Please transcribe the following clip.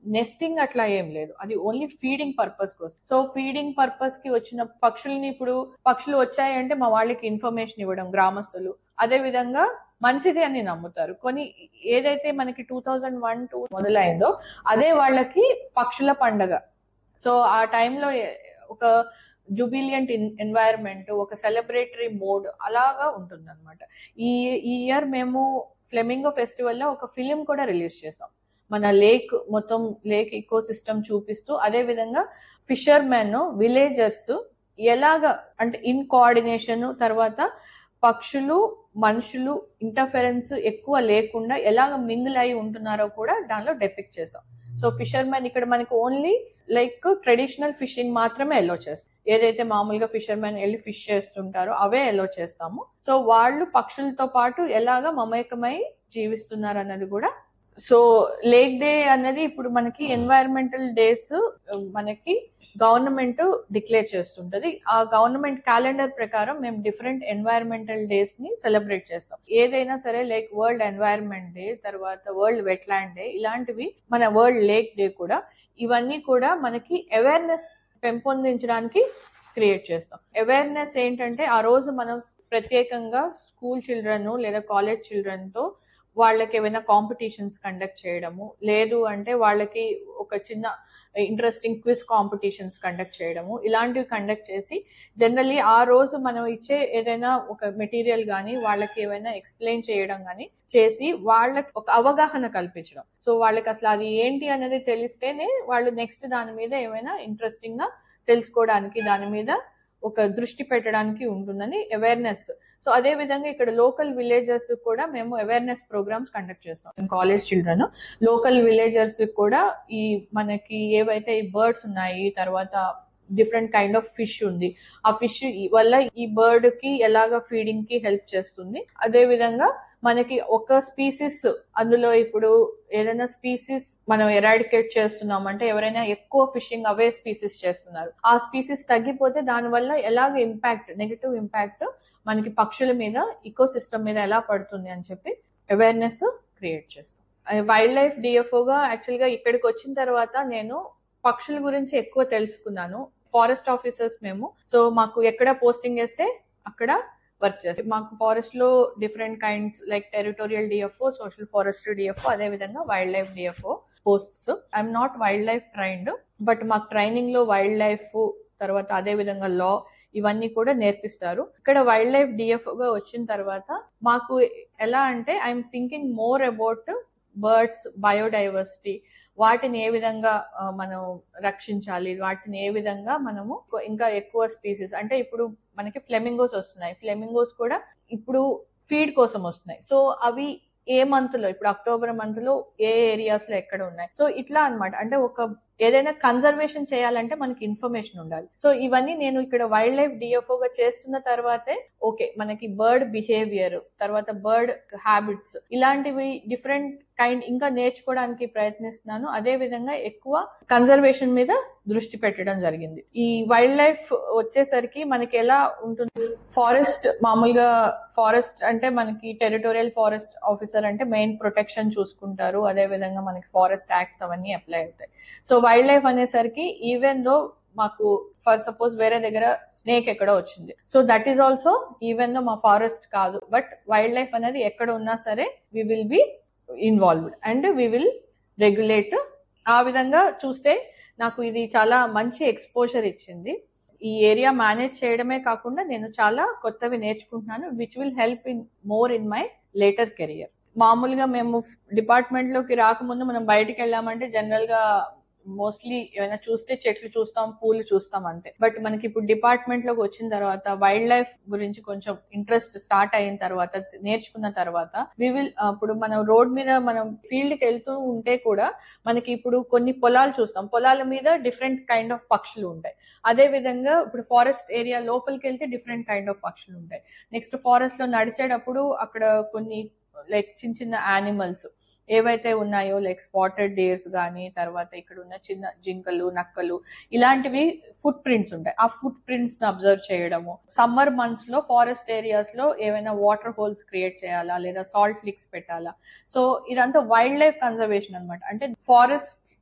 nesting అట్లా ఏం లేదు అది ఓన్లీ ఫీడింగ్ పర్పస్ కోసం సో ఫీడింగ్ పర్పస్ కి వచ్చిన పక్షుల్ని ఇప్పుడు పక్షులు వచ్చాయంటే మా వాళ్ళకి ఇన్ఫర్మేషన్ ఇవ్వడం గ్రామస్తులు అదే విధంగా మంచిది అని నమ్ముతారు కొన్ని ఏదైతే మనకి టూ థౌజండ్ వన్ టూ మొదలైందో అదే వాళ్ళకి పక్షుల పండగ సో ఆ టైంలో ఒక జుబిలియంట్ ఎన్వైరన్మెంట్ ఒక సెలబ్రేటరీ మోడ్ అలాగా ఉంటుంది అనమాట ఈ ఈ ఇయర్ మేము ఫ్లెమింగో ఫెస్టివల్ లో ఒక ఫిలిం కూడా రిలీజ్ చేసాం మన లేక్ మొత్తం లేక్ ఈకో సిస్టమ్ చూపిస్తూ అదే విధంగా ఫిషర్ మెన్ విలేజర్స్ ఎలాగ అంటే ఇన్ కోఆర్డినేషన్ తర్వాత పక్షులు మనుషులు ఇంటర్ఫరెన్స్ ఎక్కువ లేకుండా ఎలాగ మింగిల్ అయి ఉంటున్నారో కూడా దానిలో డెపిక్ట్ చేసాం సో ఫిషర్ మ్యాన్ ఇక్కడ మనకి ఓన్లీ లైక్ ట్రెడిషనల్ ఫిషింగ్ మాత్రమే ఎల్లో చేస్తాం ఏదైతే మామూలుగా ఫిషర్ మ్యాన్ వెళ్ళి ఫిష్ చేస్తుంటారో అవే ఎల్లో చేస్తాము సో వాళ్ళు పక్షులతో పాటు ఎలాగ మమేకమై జీవిస్తున్నారు అన్నది కూడా సో లేక్ డే అన్నది ఇప్పుడు మనకి ఎన్వైరన్మెంటల్ డేస్ మనకి గవర్నమెంట్ డిక్లేర్ చేస్తుంటది ఆ గవర్నమెంట్ క్యాలెండర్ ప్రకారం మేము డిఫరెంట్ ఎన్వైరన్మెంటల్ డేస్ ని సెలబ్రేట్ చేస్తాం ఏదైనా సరే లైక్ వరల్డ్ ఎన్వైరన్మెంట్ డే తర్వాత వరల్డ్ వెట్లాండ్ డే ఇలాంటివి మన వరల్డ్ లేక్ డే కూడా ఇవన్నీ కూడా మనకి అవేర్నెస్ పెంపొందించడానికి క్రియేట్ చేస్తాం అవేర్నెస్ ఏంటంటే ఆ రోజు మనం ప్రత్యేకంగా స్కూల్ చిల్డ్రన్ లేదా కాలేజ్ చిల్డ్రన్ తో వాళ్ళకి ఏమైనా కాంపిటీషన్స్ కండక్ట్ చేయడము లేదు అంటే వాళ్ళకి ఒక చిన్న ఇంట్రెస్టింగ్ క్విజ్ కాంపిటీషన్స్ కండక్ట్ చేయడము ఇలాంటివి కండక్ట్ చేసి జనరల్లీ ఆ రోజు మనం ఇచ్చే ఏదైనా ఒక మెటీరియల్ కానీ వాళ్ళకి ఏమైనా ఎక్స్ప్లెయిన్ చేయడం కానీ చేసి వాళ్ళకి ఒక అవగాహన కల్పించడం సో వాళ్ళకి అసలు అది ఏంటి అనేది తెలిస్తేనే వాళ్ళు నెక్స్ట్ దాని మీద ఏమైనా ఇంట్రెస్టింగ్ గా తెలుసుకోవడానికి దాని మీద ఒక దృష్టి పెట్టడానికి ఉంటుందని అవేర్నెస్ సో అదే విధంగా ఇక్కడ లోకల్ విలేజర్స్ కూడా మేము అవేర్నెస్ ప్రోగ్రామ్స్ కండక్ట్ చేస్తాం కాలేజ్ చిల్డ్రన్ లోకల్ విలేజర్స్ కూడా ఈ మనకి ఏవైతే ఈ బర్డ్స్ ఉన్నాయి తర్వాత డిఫరెంట్ కైండ్ ఆఫ్ ఫిష్ ఉంది ఆ ఫిష్ వల్ల ఈ బర్డ్ కి ఎలాగ ఫీడింగ్ కి హెల్ప్ చేస్తుంది అదే విధంగా మనకి ఒక స్పీసీస్ అందులో ఇప్పుడు ఏదైనా స్పీసీస్ మనం ఎరాడికేట్ చేస్తున్నాం అంటే ఎవరైనా ఎక్కువ ఫిషింగ్ అవే స్పీసీస్ చేస్తున్నారు ఆ స్పీసీస్ తగ్గిపోతే దాని వల్ల ఎలాగ ఇంపాక్ట్ నెగిటివ్ ఇంపాక్ట్ మనకి పక్షుల మీద ఇకో సిస్టమ్ మీద ఎలా పడుతుంది అని చెప్పి అవేర్నెస్ క్రియేట్ చేస్తాం వైల్డ్ లైఫ్ డిఎఫ్ఓగా యాక్చువల్ గా ఇక్కడికి వచ్చిన తర్వాత నేను పక్షుల గురించి ఎక్కువ తెలుసుకున్నాను ఫారెస్ట్ ఆఫీసర్స్ మేము సో మాకు ఎక్కడ పోస్టింగ్ వేస్తే అక్కడ వర్క్ చేస్తాం మాకు ఫారెస్ట్ లో different kinds like territorial DFO social forest DFO అదే విధంగా wildlife DFO posts I'm not wildlife trained but మాకు ట్రైనింగ్ లో వైల్డ్ లైఫ్ తర్వాత అదే విధంగా లా ఇవన్నీ కూడా నేర్పిస్తారు ఇక్కడ వైల్డ్ లైఫ్ డిఎఫ్ఓగా వచ్చిన తర్వాత మాకు ఎలా అంటే I'm thinking more about birds biodiversity వాటిని ఏ విధంగా మనం రక్షించాలి వాటిని ఏ విధంగా మనము ఇంకా ఎక్కువ స్పీసీస్ అంటే ఇప్పుడు మనకి ఫ్లెమింగోస్ వస్తున్నాయి ఫ్లెమింగోస్ కూడా ఇప్పుడు ఫీడ్ కోసం వస్తున్నాయి సో అవి ఏ మంత్ లో ఇప్పుడు అక్టోబర్ మంత్ లో ఏ ఏరియాస్ లో ఎక్కడ ఉన్నాయి సో ఇట్లా అనమాట అంటే ఒక ఏదైనా కన్జర్వేషన్ చేయాలంటే మనకి ఇన్ఫర్మేషన్ ఉండాలి సో ఇవన్నీ నేను ఇక్కడ వైల్డ్ లైఫ్ డిఎఫ్ఓ గా చేస్తున్న తర్వాతే ఓకే మనకి బర్డ్ బిహేవియర్ తర్వాత బర్డ్ హ్యాబిట్స్ ఇలాంటివి డిఫరెంట్ కైండ్ ఇంకా నేర్చుకోవడానికి ప్రయత్నిస్తున్నాను అదే విధంగా ఎక్కువ కన్జర్వేషన్ మీద దృష్టి పెట్టడం జరిగింది ఈ వైల్డ్ లైఫ్ వచ్చేసరికి మనకి ఎలా ఉంటుంది ఫారెస్ట్ మామూలుగా ఫారెస్ట్ అంటే మనకి టెరిటోరియల్ ఫారెస్ట్ ఆఫీసర్ అంటే మెయిన్ ప్రొటెక్షన్ చూసుకుంటారు అదే విధంగా మనకి ఫారెస్ట్ యాక్ట్స్ అవన్నీ అప్లై అవుతాయి సో వైల్డ్ లైఫ్ అనేసరికి ఈవెన్ దో మాకు ఫర్ సపోజ్ వేరే దగ్గర స్నేక్ ఎక్కడో వచ్చింది so that is also even though మా ఫారెస్ట్ కాదు బట్ వైల్డ్ లైఫ్ అనేది ఎక్కడ ఉన్నా సరే we will be involved and we will regulate ఆ విధంగా చూస్తే నాకు ఇది చాలా మంచి ఎక్స్పోజర్ ఇచ్చింది ఈ ఏరియా మేనేజ్ చేయడమే కాకుండా నేను చాలా కొత్తవి నేర్చుకుంటున్నాను which will help in more in my later career మామూలుగా మేము డిపార్ట్మెంట్ లోకి రాకముందు మనం బయటికి వెళ్ళామంటే జనరల్ గా మోస్ట్లీ ఏమైనా చూస్తే చెట్లు చూస్తాం పూలు చూస్తాం అంతే బట్ మనకి ఇప్పుడు డిపార్ట్మెంట్ లోకి వచ్చిన తర్వాత వైల్డ్ లైఫ్ గురించి కొంచెం ఇంట్రెస్ట్ స్టార్ట్ అయిన తర్వాత నేర్చుకున్న తర్వాత వి విల్ ఇప్పుడు మనం రోడ్ మీద మనం ఫీల్డ్ కి వెళ్తూ ఉంటే కూడా మనకి ఇప్పుడు కొన్ని పొలాలు చూస్తాం పొలాల మీద డిఫరెంట్ కైండ్ ఆఫ్ పక్షులు ఉంటాయి అదే విధంగా ఇప్పుడు ఫారెస్ట్ ఏరియా లోపలికి వెళ్తే డిఫరెంట్ కైండ్ ఆఫ్ పక్షులు ఉంటాయి నెక్స్ట్ ఫారెస్ట్ లో నడిచేటప్పుడు అక్కడ కొన్ని లైక్ చిన్న చిన్న యానిమల్స్ ఏవైతే ఉన్నాయో లైక్ స్పాటెడ్ డేర్స్ కానీ తర్వాత ఇక్కడ ఉన్న చిన్న జింకలు నక్కలు ఇలాంటివి ఫుట్ ప్రింట్స్ ఉంటాయి ఆ ఫుట్ ప్రింట్స్ ని అబ్జర్వ్ చేయడము సమ్మర్ మంత్స్ లో ఫారెస్ట్ ఏరియాస్ లో ఏమైనా వాటర్ హోల్స్ క్రియేట్ చేయాలా లేదా సాల్ట్ లిక్స్ పెట్టాలా సో ఇదంతా వైల్డ్ లైఫ్ కన్జర్వేషన్ అనమాట అంటే ఫారెస్ట్